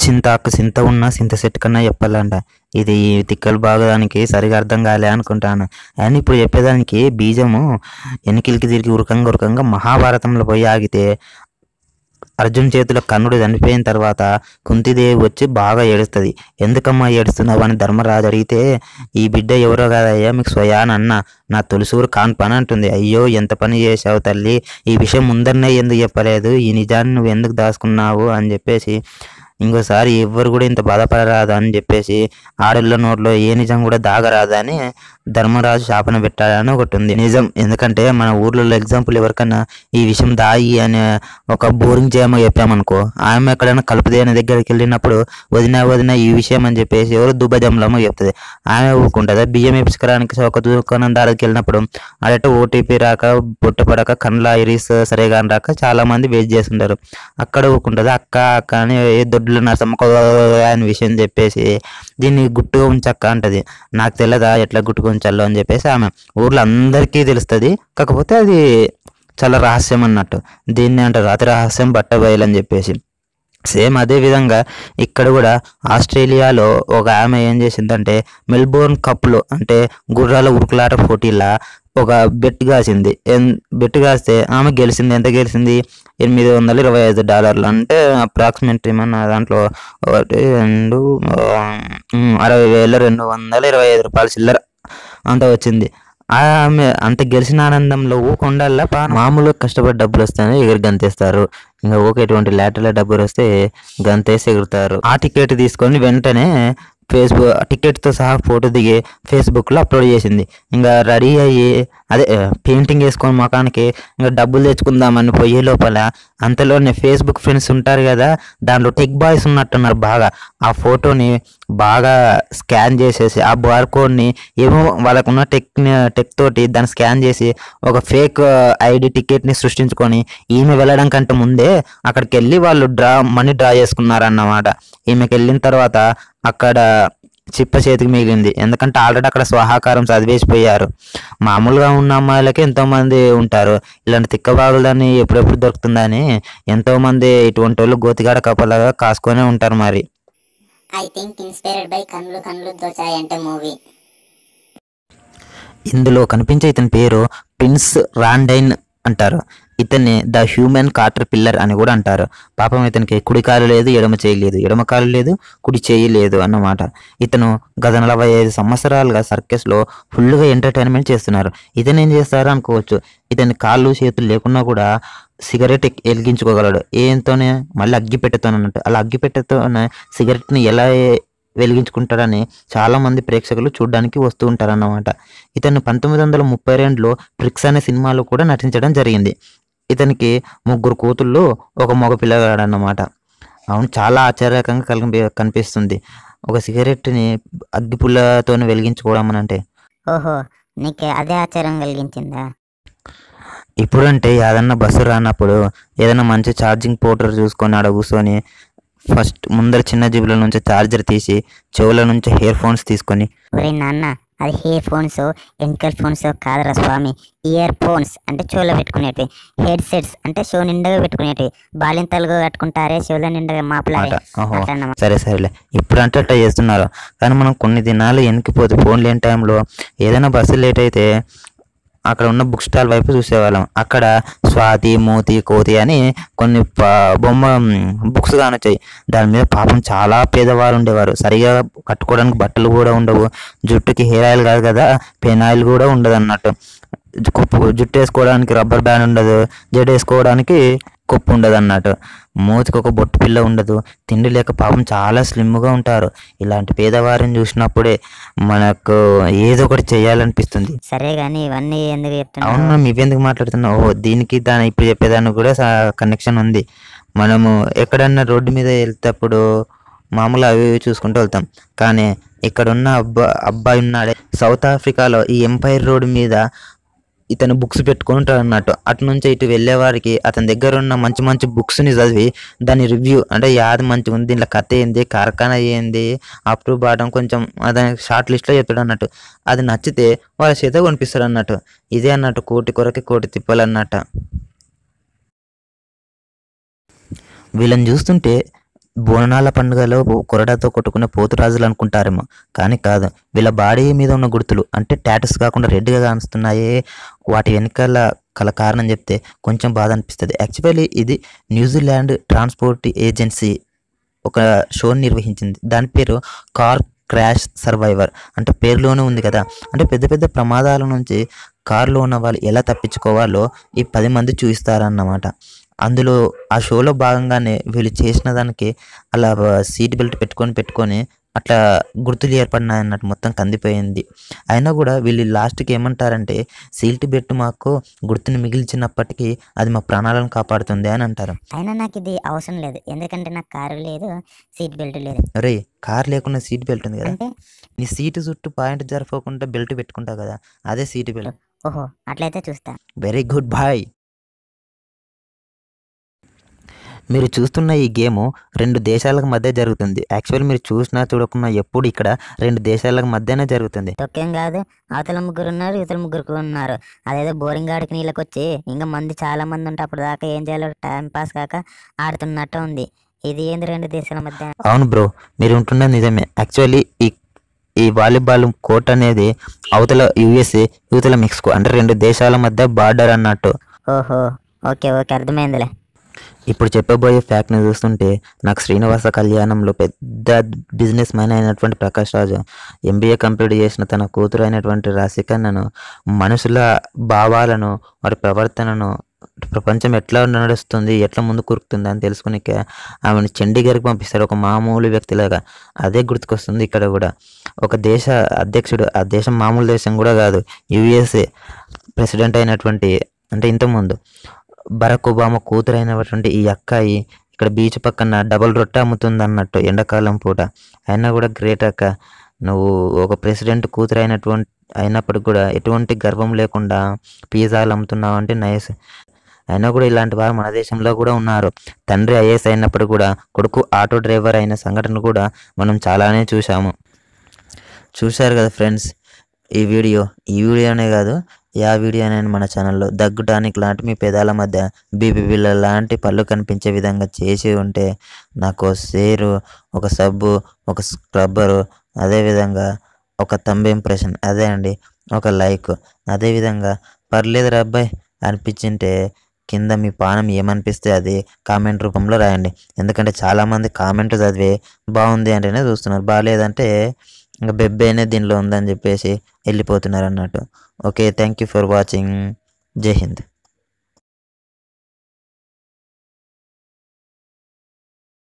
చింతాకు చింత ఉన్న చింత చెట్టు కన్నా చెప్పాలంట ఇది ఈ తిక్కలు బాగదానికి సరిగా అర్థం కాలే అనుకుంటాను అని ఇప్పుడు చెప్పేదానికి బీజము ఎన్నికలకి తిరిగి ఉరకంగా ఉరకంగా మహాభారతంలో పోయి ఆగితే అర్జున్ చేతిలో కన్నుడు చనిపోయిన తర్వాత కుంతిదేవి వచ్చి బాగా ఏడుస్తుంది ఎందుకమ్మా ఏడుస్తున్నావు అని ధర్మరాజు అడిగితే ఈ బిడ్డ ఎవరో కాదయ్యా మీకు స్వయాన్ అన్న నా తొలిసూరు కాన్ పని అంటుంది అయ్యో ఎంత పని చేశావు తల్లి ఈ విషయం ముందరనే ఎందుకు చెప్పలేదు ఈ నిజాన్ని నువ్వు ఎందుకు దాచుకున్నావు అని చెప్పేసి ఇంకోసారి ఎవ్వరు కూడా ఇంత బాధపడరాదు అని చెప్పేసి ఆడళ్ళ నోట్లో ఏ నిజం కూడా దాగరాదు అని ధర్మరాజు శాపన పెట్టాడని ఒకటి ఉంది నిజం ఎందుకంటే మన ఊర్లో ఎగ్జాంపుల్ ఎవరికన్నా ఈ విషయం దాయి అని ఒక బోరింగ్ చేయమో చెప్పామనుకో ఆమె ఎక్కడైనా కలుపుదేని దగ్గరికి వెళ్ళినప్పుడు వదిన వదిన ఈ విషయం అని చెప్పేసి ఎవరు దుబ్బజంలమో చెప్తుంది ఆమె ఊరుకుంటుంది బియ్యం వేపించుకోవడానికి ఒక దుకాణం దారికి వెళ్ళినప్పుడు అడట ఓటీపీ రాక పుట్టపడక కండ్ల ఐరిస్ సరిగా రాక చాలా మంది వెయిట్ చేస్తుంటారు అక్కడ ఊరుకుంటుంది అక్క అక్క అని ఏ దొడ్లు నరసమ్మ అని విషయం చెప్పేసి దీన్ని గుట్టుగా ఉంచక్క అంటది నాకు తెలియదా ఎట్లా గుట్టుగా ఉంచాలో అని చెప్పేసి ఆమె ఊర్లో అందరికీ తెలుస్తుంది కాకపోతే అది చాలా రహస్యం అన్నట్టు దీన్ని అంటారు అతి రహస్యం బట్ట బయలు అని చెప్పేసి సేమ్ అదే విధంగా ఇక్కడ కూడా ఆస్ట్రేలియాలో ఒక ఆమె ఏం చేసిందంటే మెల్బోర్న్ కప్లో అంటే గుర్రాల ఉరుకులాట పోటీలా ఒక బెట్ కాసింది ఎన్- బెట్ కాస్తే ఆమె గెలిచింది ఎంత గెలిచింది ఎనిమిది వందల ఇరవై ఐదు డాలర్లు అంటే అప్రాక్సిమేట్ ఏమన్నా దాంట్లో ఒకటి రెండు ఆ, ఉమ్, అరవై వేల రెండు వందల ఇరవై ఐదు రూపాయలు చిల్లర అంత వచ్చింది ఆమె అంత గెలిచిన ఆనందంలో ఊకొండల్లా మామూలుగా కష్టపడి డబ్బులు వస్తేనే ఎగురు గంతేస్తారు ఇంకా ఊకే ఎటువంటి లేటర్ల డబ్బులు వస్తే గంతేసి ఎగురుతారు ఆ టికెట్ తీసుకొని వెంటనే ఫేస్బుక్ టికెట్తో సహా ఫోటో దిగి ఫేస్బుక్లో అప్లోడ్ చేసింది ఇంకా రెడీ అయ్యి అదే పెయింటింగ్ వేసుకొని ముఖానికి ఇంకా డబ్బులు తెచ్చుకుందామని పోయే లోపల అంతలోనే ఫేస్బుక్ ఫ్రెండ్స్ ఉంటారు కదా దాంట్లో టెక్ బాయ్స్ ఉన్నట్టున్నారు బాగా ఆ ఫోటోని బాగా స్కాన్ చేసేసి ఆ బార్ కోడ్ని ఏమో వాళ్ళకున్న టెక్ టెక్ తోటి దాన్ని స్కాన్ చేసి ఒక ఫేక్ ఐడి టికెట్ని సృష్టించుకొని ఈమె వెళ్ళడం కంటే ముందే అక్కడికి వెళ్ళి వాళ్ళు డ్రా మనీ డ్రా చేసుకున్నారన్నమాట ఈమెకి వెళ్ళిన తర్వాత అక్కడ చిప్ప చేతికి మిగిలింది ఎందుకంటే ఆల్రెడీ అక్కడ స్వాహాకారం చదివేసిపోయారు మామూలుగా ఉన్న అమ్మాయిలకి ఎంతో మంది ఉంటారు ఇలాంటి తిక్కబాగులని ఎప్పుడెప్పుడు దొరుకుతుందని ఎంతో మంది ఇటువంటి వాళ్ళు గోతిగాడ కప్పలాగా కాసుకొనే ఉంటారు మరి ఐ థింక్ ఇన్స్పైర్డ్ బై కన్నులు కన్నులు దోచాయి అంటే మూవీ ఇందులో కనిపించే ఇతని పేరు ప్రిన్స్ రాండైన్ అంటారు ఇతన్ని ద హ్యూమన్ కాటర్ పిల్లర్ అని కూడా అంటారు పాపం ఇతనికి కుడి కాలు లేదు ఎడమ చేయి లేదు ఎడమ కాలు లేదు కుడి చేయి లేదు అన్నమాట ఇతను గత నలభై ఐదు సంవత్సరాలుగా సర్కస్లో ఫుల్గా ఎంటర్టైన్మెంట్ చేస్తున్నారు ఇతను ఏం చేస్తారు అనుకోవచ్చు ఇతని కాళ్ళు చేతులు లేకున్నా కూడా సిగరెట్ ఎక్- వెలిగించుకోగలడు ఏంతోనే మళ్ళీ అగ్గిపెట్టెతో అన్నట్టు అలా అగ్గిపెట్టెతోనే సిగరెట్ని ఎలా ఏ- వెలిగించుకుంటాడని చాలా మంది ప్రేక్షకులు చూడడానికి వస్తూ ఉంటారన్నమాట ఇతను పంతొమ్మిది వందల ముప్పై రెండులో ట్రిక్స్ అనే సినిమాలో కూడా నటించడం జరిగింది ఇతనికి ముగ్గురు కూతుళ్ళు ఒక మగ పిల్లగాడు అన్నమాట అవును చాలా ఆశ్చర్యకంగా కలిపి కనిపిస్తుంది ఒక సిగరెట్ని అగ్గిపుల్లతో వెలిగించుకోవడం అని అంటే ఓహో నీకు అదే ఆశ్చర్యం కలిగించిందా ఇప్పుడంటే ఏదన్నా బస్సు రానప్పుడు ఏదైనా మంచి ఛార్జింగ్ పోర్టర్ చూసుకొని ఆడ కూర్చొని ఫస్ట్ ముందర చిన్న జీబుల నుంచి ఛార్జర్ తీసి చెవుల నుంచి హెయిర్ ఫోన్స్ తీసుకొని ఒరే నాన్న అది హెయిర్ ఫోన్స్ ఎంకల్ ఫోన్స్ కాదురా స్వామి ఇయర్ ఫోన్స్ అంటే చెవులో పెట్టుకునేటివి హెడ్ సెట్స్ అంటే షో నిండగా పెట్టుకునేటివి బాలింతలుగా కట్టుకుంటారే చెవుల నిండగా మాపలారే మాట ఓహో అట్లా అన్నమాట. సరే సరేలే ఇప్పుడు అంటే అట్లా చేస్తున్నారు కానీ మనం కొన్ని దినాలు వెనక్కిపోతే ఫోన్ లేని టైంలో ఏదైనా బస్సు లేట్ అయితే అక్కడ ఉన్న బుక్ స్టాల్ వైపు చూసేవాళ్ళం అక్కడ స్వాతి మూతి కోతి అని కొన్ని ప- బొమ్మ బుక్స్ కానొచ్చాయి దాని మీద పాపం చాలా పేదవారు ఉండేవారు సరిగా కట్టుకోవడానికి బట్టలు కూడా ఉండవు జుట్టుకి హెయిర్ ఆయిల్ కాదు కదా పెన్ ఆయిల్ కూడా ఉండదు అన్నట్టు కుప్పు జుట్టు వేసుకోవడానికి రబ్బర్ బ్యాండ్ ఉండదు జడ వేసుకోవడానికి కుప్పు ఉండదు అన్నట్టు మూతికి ఒక బొట్టు పిల్ల ఉండదు తిండి లేక పాపం చాలా స్లిమ్గా ఉంటారు ఇలాంటి పేదవారిని చూసినప్పుడే మనకు ఏదో ఒకటి చేయాలనిపిస్తుంది సరే గాని ఇవన్నీ ఎందుకు అవును చెప్తున్నావు మనం ఇవెందుకు మాట్లాడుతున్నాం ఓ దీనికి దాని ఇప్పుడు చెప్పేదానికి కూడా కనెక్షన్ ఉంది మనము ఎక్కడన్నా రోడ్డు మీద వెళ్తేప్పుడు మామూలు అవి ఇవి చూసుకుంటూ వెళ్తాం కానీ ఇక్కడ ఉన్న అబ్బా అబ్బాయి ఉన్నాడే సౌత్ ఆఫ్రికాలో ఈ ఎంపైర్ రోడ్ మీద ఇతను బుక్స్ పెట్టుకొని ఉంటాడు అన్నట్టు అటు నుంచి ఇటు వెళ్ళే వారికి అతని దగ్గర ఉన్న మంచి మంచి బుక్స్ని చదివి దాని రివ్యూ అంటే యాది మంచిగా ఉంది దీంట్లో కథ ఏంది కార్ఖానా ఏంది అప్ టు బాటం కొంచెం దాని షార్ట్ లిస్ట్లో చెప్తాడు అన్నట్టు అది నచ్చితే వాళ్ళ చేత కొనిపిస్తాడు అన్నట్టు ఇదే అన్నట్టు కోటి కొరకి కోటి తిప్పాలి అన్నట్టు వీళ్ళని చూస్తుంటే బోనాల పండుగలో కొరడాతో కొట్టుకునే పోతురాజులు అనుకుంటారేమో కానీ కాదు వీళ్ళ బాడీ మీద ఉన్న గుర్తులు అంటే టాటస్ కాకుండా రెడ్గా కానుస్తున్నాయే వాటి వెనకాల కల కారణం చెప్తే కొంచెం బాధ అనిపిస్తుంది యాక్చువల్లీ ఇది న్యూజిలాండ్ ట్రాన్స్పోర్ట్ ఏజెన్సీ ఒక షోని నిర్వహించింది దాని పేరు కార్ క్రాష్ సర్వైవర్ అంటే పేరులోనే ఉంది కదా అంటే పెద్ద పెద్ద ప్రమాదాల నుంచి కారులో ఉన్న వాళ్ళు ఎలా తప్పించుకోవాలో ఈ పది మంది చూపిస్తారన్నమాట అందులో ఆ షోలో భాగంగానే వీళ్ళు చేసిన దానికి అలా సీట్ బెల్ట్ పెట్టుకొని పెట్టుకొని అట్లా గుర్తులు ఏర్పడినాయి అన్నట్టు మొత్తం కందిపోయింది అయినా కూడా వీళ్ళు లాస్ట్కి ఏమంటారంటే సీట్ బెల్ట్ మాకు గుర్తుని మిగిల్చినప్పటికీ అది మా ప్రాణాలను కాపాడుతుంది అని అంటారు అయినా నాకు ఇది అవసరం లేదు ఎందుకంటే నాకు కారు లేదు సీట్ బెల్ట్ లేదు అరే కార్ లేకుండా సీట్ బెల్ట్ ఉంది కదా అంటే నీ సీటు చుట్టూ పాయింట్ జరపకుండా బెల్ట్ పెట్టుకుంటావు కదా అదే సీట్ బెల్ట్ ఓహో అట్లయితే చూస్తా వెరీ గుడ్ బాయ్ మీరు చూస్తున్న ఈ గేమ్ రెండు దేశాలకు మధ్య జరుగుతుంది యాక్చువల్ మీరు చూసినా చూడకున్నా ఎప్పుడు ఇక్కడ రెండు దేశాలకు మధ్యనే జరుగుతుంది తొక్కేం కాదు అవతల ముగ్గురు ఉన్నారు ఇవతల ముగ్గురు ఉన్నారు అదేదో బోరింగ్ ఆడికి నీళ్ళకి వచ్చి ఇంకా మంది చాలా మంది ఉంటే అప్పుడు దాకా ఏం చేయాలో టైం పాస్ కాక ఆడుతున్నట్టు ఉంది ఇది ఏంది రెండు దేశాల మధ్య అవును బ్రో మీరు ఉంటున్నది నిజమే యాక్చువల్లీ ఈ ఈ వాలీబాల్ కోర్ట్ అనేది అవతల యుఎస్ఏ యువతల మెక్సికో అంటే రెండు దేశాల మధ్య బార్డర్ అన్నట్టు ఓహో ఓకే ఓకే అర్థమైందిలే ఇప్పుడు చెప్పబోయే ఫ్యాక్ట్ని చూస్తుంటే నాకు శ్రీనివాస కళ్యాణంలో పెద్ద బిజినెస్ మ్యాన్ అయినటువంటి ప్రకాష్ రాజు ఎంబీఏ కంప్లీట్ చేసిన తన కూతురు అయినటువంటి రాశికన్నను మనుషుల భావాలను వారి ప్రవర్తనను ప్రపంచం ఎట్లా నడుస్తుంది ఎట్లా ముందు కురుకుతుంది అని తెలుసుకునే ఆమెను చండీగఢ్కి పంపిస్తారు ఒక మామూలు వ్యక్తిలాగా అదే గుర్తుకొస్తుంది ఇక్కడ కూడా ఒక దేశ అధ్యక్షుడు ఆ దేశం మామూలు దేశం కూడా కాదు యుఎస్ఏ ప్రెసిడెంట్ అయినటువంటి అంటే ఇంతకుముందు బరాక్ ఒబామా కూతురు అయినటువంటి ఈ అక్కాయి ఇక్కడ బీచ్ పక్కన డబల్ రొట్టె అమ్ముతుంది అన్నట్టు ఎండాకాలం పూట అయినా కూడా గ్రేట్ అక్క నువ్వు ఒక ప్రెసిడెంట్ కూతురు అయినటువంటి అయినప్పటికి కూడా ఎటువంటి గర్వం లేకుండా పిజ్జాలు అమ్ముతున్నావు అంటే నైస్ అయినా కూడా ఇలాంటి వారు మన దేశంలో కూడా ఉన్నారు తండ్రి ఐఏఎస్ అయినప్పుడు కూడా కొడుకు ఆటో డ్రైవర్ అయిన సంఘటన కూడా మనం చాలానే చూసాము చూశారు కదా ఫ్రెండ్స్ ఈ వీడియో ఈ వీడియోనే కాదు యా వీడియో అనేది మన ఛానల్లో దగ్గు టానిక్ లాంటి మీ పెదాల మధ్య బీపీ బిళ్ళ లాంటి పళ్ళు కనిపించే విధంగా చేసి ఉంటే నాకు ఒక షేరు ఒక సబ్బు ఒక స్క్రబ్బరు అదేవిధంగా ఒక తంబ్ ఇంప్రెషన్ అదే అండి ఒక లైక్ అదేవిధంగా పర్లేదు రా అబ్బాయి అనిపించింటే కింద మీ పానం ఏమనిపిస్తే అది కామెంట్ రూపంలో రాయండి ఎందుకంటే చాలామంది కామెంట్ చదివి బాగుంది అంటేనే చూస్తున్నారు బాగాలేదంటే ఇంకా బెబ్బేనే దీనిలో ఉందని చెప్పేసి వెళ్ళిపోతున్నారు అన్నట్టు okay thank you for watching జై హింద్